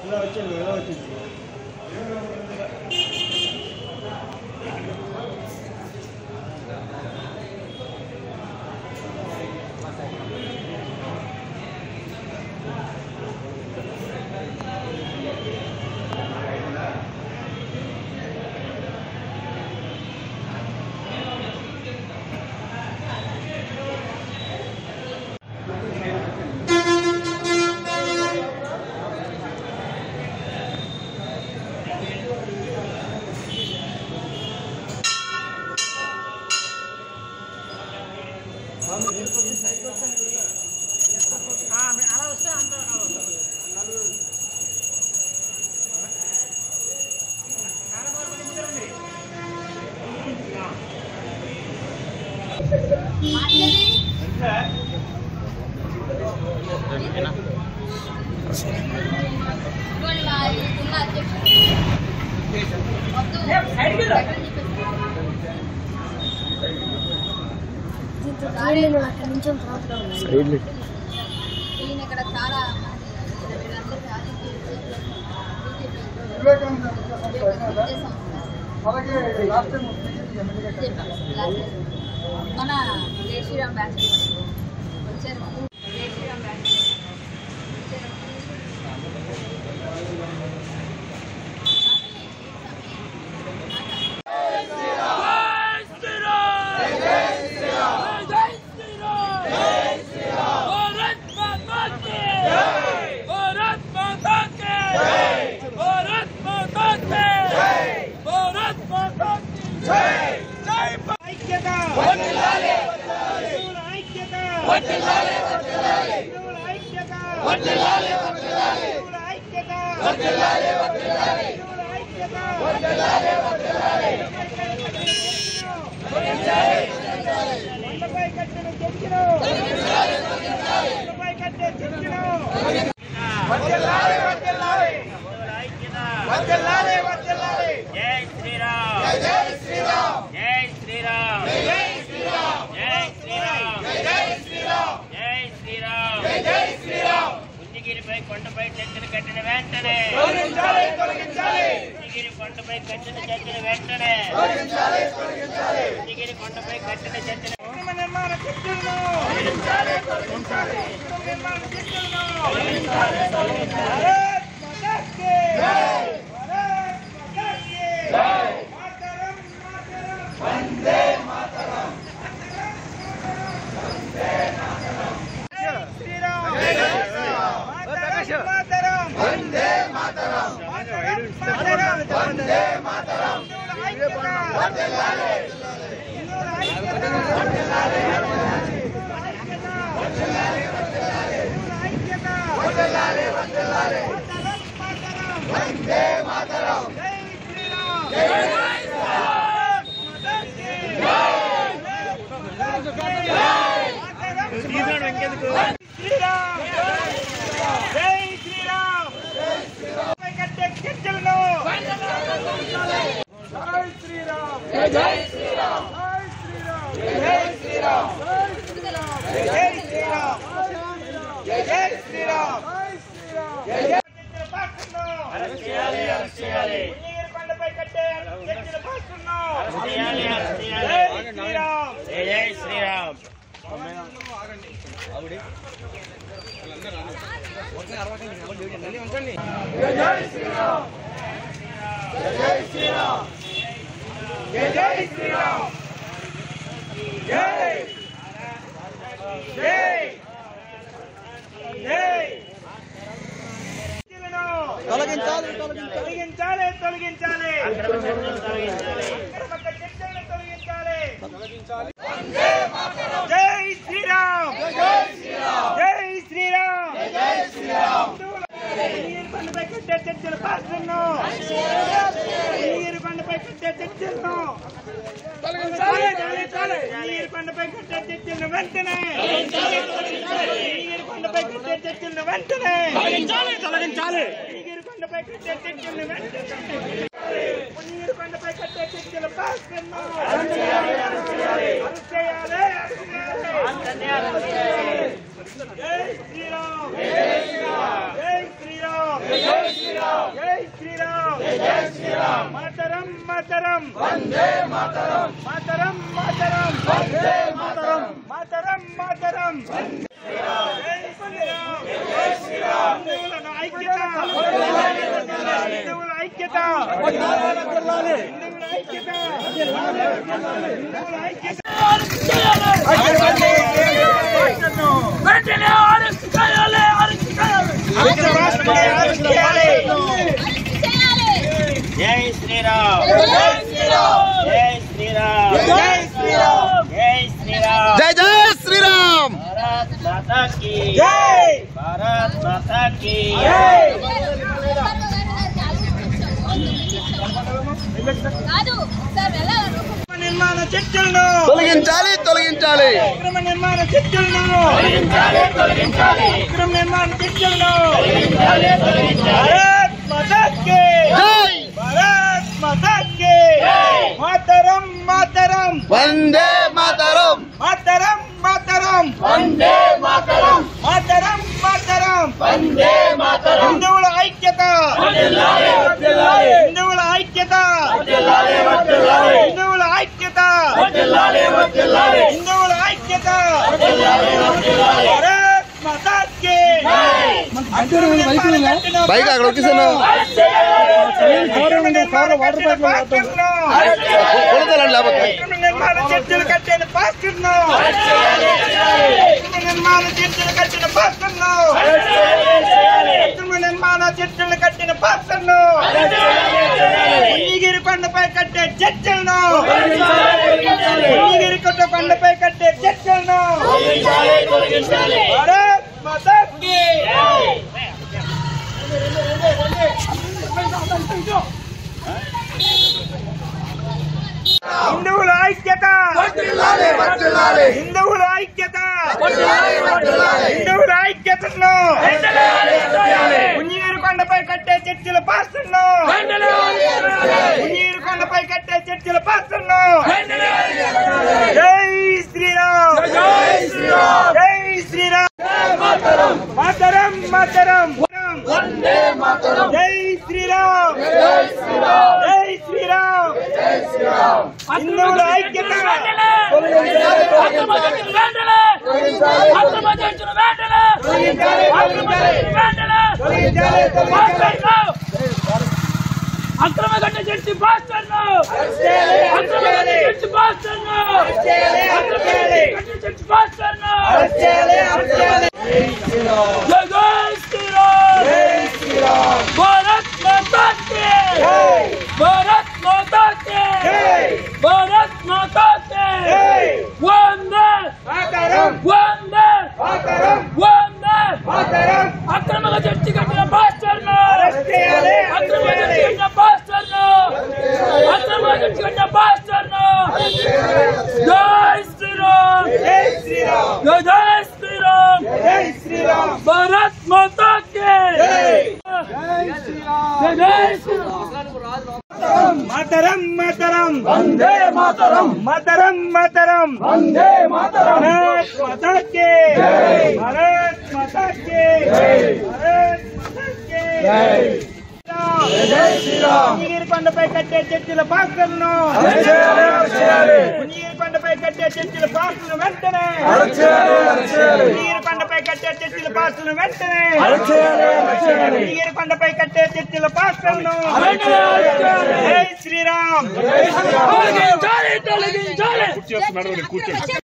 ఇలా వచ్చింది ఇలా వచ్చింది నేను అక్కడి నుంచి ఈయన ఇక్కడ చాలా మంది వీళ్ళందరూ రాజకీయ మన జై శ్రీరామ్ బ్యాచ్ వచ్చారు జై శ్రీరామ్ బ్యాచ్ వచ్చారు జై శ్రీరామ్ జై శ్రీరామ్ జై శ్రీరామ్ జై శ్రీరామ్ జై శ్రీరామ్ జై శ్రీరామ్ జై శ్రీరామ్ జై శ్రీరామ్ ఉజ్జిగిరిపై కొండపై చెట్టును కట్టిన వెంటనే తొలగించాలి తొలగించాలి ఉజ్జిగిరి కొండపై కట్టిన చెట్టును వెంటనే తొలగించాలి తొలగించాలి ఉజ్జిగిరి కొండపై కట్టిన చెట్టును నిర్మాణ చెట్టును తొలగించాలి తొలగించాలి నిర్మాణ చెట్టును తొలగించాలి తొలగించాలి జై శ్రీరామ్ తొలగించాలి తొలగించాలి తొలగించాలి అక్రమ చర్చలను తొలగించాలి జై శ్రీరామ్ జై శ్రీరామ్ జై శ్రీరామ్ జై శ్రీరామ్ నీరు కొండపై కట్టే చర్చలు పాత్రను నీరు కొండపై కట్టే చర్చలను నీరు కొండపై కట్టే చర్చలను వెంటనే నీరు కొండపై కట్టే చర్చలను వెంటనే తొలగించాలి నీరు కొండపై కట్టే చర్చలను వెంటనే నీరు కొండపై కట్టే చర్చలు పాత్రను అరెస్ట్ చేయాలి అరెస్ట్ చేయాలి జై శ్రీరామ్ జై శ్రీరామ్ జై శ్రీరామ్ జై శ్రీరామ్ మాతరం వందే మాతరం మాతరం మాతరం వందే మాతరం మాతరం మాతరం జై శ్రీరామ్ జై శ్రీరామ్ హిందువుల ఐక్యత హిందువుల ఐక్యత హిందువుల ఐక్యత హిందువుల ఐక్యత వెంటనే అరెస్ట్ చేయాలి అరెస్ట్ చేయాలి రాష్ట్ర రాష్ట్రపతి అరెస్ట్ చేయాలి జై శ్రీరామ్ జై శ్రీరామ్ జై శ్రీరామ్ జై శ్రీరామ్ జై శ్రీరామ్ జై జై శ్రీరామ్ భారత్ మాతా కీ జై భారత్ మాతా కీ కాదు సార్ వెళ్ళాలి నిర్మాణ చర్చలను తొలగించాలి తొలగించాలి అక్రమ నిర్మాణ చర్చలను అక్రమ నిర్మాణ చర్చలను భారత్ మాతా కీ జై భారత్ మాతా కీ మాతరం మాతరం వందే మాతరం మాతరం మాతరం వందే మాతరం మాతరం మాతరం వందే మాతరం హిందువుల ఐక్యత హిందువుల ఐక్యత హిందువుల ఐక్యత హిందువుల ఐక్యత భారత్ మాతా కీ బైక్ అక్కడ వచ్చేసాను కొడతాలండి లేకపోతే నిర్మాణ చర్చలు కట్టిన పాస్టర్ను నిర్మాణ చర్చలు కట్టిన పాస్టర్ను నిర్మాణ చర్చలు కట్టిన పాస్టర్ను ఉన్నిగిరి కొండపై కట్టే చర్చలను ఉన్నిగిరి కొండ కొండపై కట్టే చర్చలను భారత్ మాతా కీ హిందువుల ఐక్యత హిందువుల ఐక్యత హిందువుల ఐక్యతను ఉన్నీరు కొండపై కట్టే చర్చిల పాస్తులను ఉన్నీరు కొండపై కట్టే చర్చిల పాస్తులను జై శ్రీరామ్ జై శ్రీరామ్ జై శ్రీరామ్ మాతరం మాతరం జై శ్రీరామ్ జై శ్రీరామ్ హిందువుల ఐక్యత అక్రమ చేసిన వెంటనే అక్రమ చేసిన వెంటనే అక్రమ చేసిన వెంటనే పాస్టర్ను అక్రమ గట్ట చర్చి పాస్టర్ను అక్రమ గట్ట చర్చి పాస్టర్ను అక్రమ గట్ట చర్చి పాస్టర్ను జై జై శ్రీరామ్ భారత్ మాతా కీ భారత్ మాతా కీ భారత్ మాతా కీ వందే మాతరం వందే మాతరం వందే మాతరం అక్రమంగా చర్చి కట్టిన పాస్టర్ను అరెస్ట్ చేయాలి, అరెస్ట్ అక్రమంగా చర్చి చేయాలి. కట్టిన పాస్టర్ను అక్రమంగా చర్చి కట్టిన పాస్టర్ను జై శ్రీరామ్ జై శ్రీరామ్ జై జై శ్రీరామ్ జై శ్రీరామ్ భారత్ మాతా కీ జై జై శ్రీరామ్ మాతరం మాతరం వందే మాతరం మాతరం మాతరం వందే మాతరం భారత్ మాతా కే భారత్ మాతా కే భారత్ మాతా కే జై శ్రీరామ్ ఉన్నిగిరి కొండపై కట్టే చర్చిల పాత్రలను ఉన్నిగిరి కొండపై కట్టే చర్చిల పాత్రలను వెంటనే ఉన్నిగిరి కొండపై కట్టే చర్చిల పాత్రలను వెంటనే ఉన్నిగిరి కొండపై కట్టే చర్చిల పాత్రలను జై శ్రీరామ్ తొలగించాలి తొలగించాలి